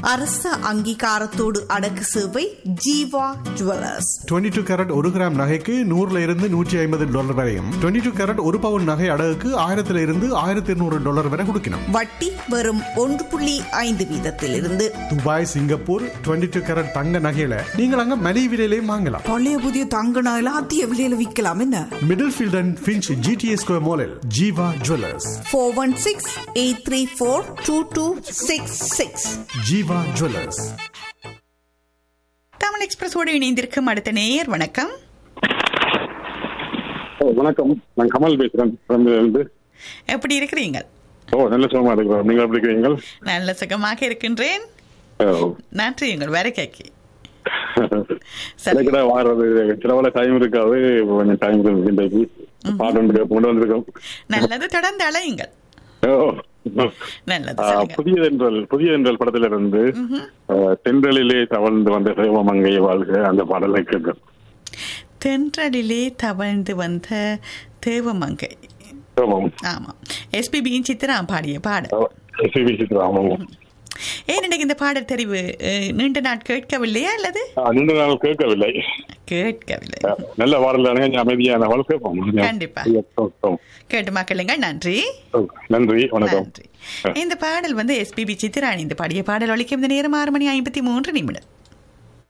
அரச அங்கீகாரத்தோடு அடக்கு சேவை ஜீவா ஜுவல்லர்ஸ் 22 டூ கேரட் ஒரு கிராம் நகைக்கு நூறுல இருந்து நூற்றி ஐம்பது டாலர் வரையும் 22 டூ கேரட் ஒரு பவுன் நகை அடகுக்கு ஆயிரத்துல இருந்து ஆயிரத்தி இருநூறு டாலர் வரை கொடுக்கணும் வட்டி வெறும் ஒன்று புள்ளி ஐந்து வீதத்திலிருந்து துபாய் சிங்கப்பூர் 22 டூ கேரட் தங்க நகையில நீங்கள் அங்க மலிவு விலையிலையும் வாங்கலாம் பழைய புதிய தங்க நகையில அதிக விலையில விற்கலாம் என்ன Middlefield and Finch GTA square மாலில் Jeeva jewellers four one six eight three four two two six six Jeeva jewellers Tamil எக்ஸ்பிரஸோடு இணைந்திருக்கும் அடுத்த நேயர் வணக்கம் ஓ வணக்கம் நான் கமல் பேசுறேன் இருந்து எப்படி இருக்கிறீங்க ஓ நல்ல சுகமா இருக்கிறோம் நீங்க எப்படி இருக்கிறீங்க நல்ல சுகமாக இருக்கின்றேன் ஓ. நன்றி உங்கள் வேற கேக்கி சரி. எனக்கு கூட வாடுறது சிலவள டைம் இருக்காது இப்ப கொஞ்சம் டைம் இருக்கு இன்றைக்கு பாட்டு ஒன்று கொண்டு வந்திருக்கோம் நல்லது தொடர்ந்து அலையுங்கள் ஓ. நல்லது ஆ, சொல்லுங்க புதிய தென்றல் புதிய தென்றல் படத்துல இருந்து ஆ, தென்றலிலே தவழ்ந்து வந்த சிவமங்கை வாழ்க அந்த பாடலை கேட்கும் தென்றலிலே தவழ்ந்து வந்த தேவமங்கை ஆமாம் ஆமாம் எஸ்பிபியின் சித்ரா பாடிய பாடல் ஓ, எஸ்பிபி சித்ரா ஆமாம் ஏன் எனக்கு இந்த பாடல் தெரிவு அஹ், நீண்ட நாள் கேட்கவில்லையா அல்லது ஆ, நீண்ட நாள் கேட்கவில்லை கேட்கவில்லை ஆ, நல்ல பாடலான அமைதியான வாழ் கேட்போம் கண்டிப்பா. ஓ, ஓ, கேட்டு மக்களுங்கள் நன்றி ஓ. நன்றி வணக்கம் நன்றி இந்த பாடல் வந்து எஸ்பிபி சித்ராணி இந்த பாடிய பாடல் ஒழிக்கும் இந்த நேரம் ஆறு மணி ஐம்பத்தி மூன்று நிமிடம்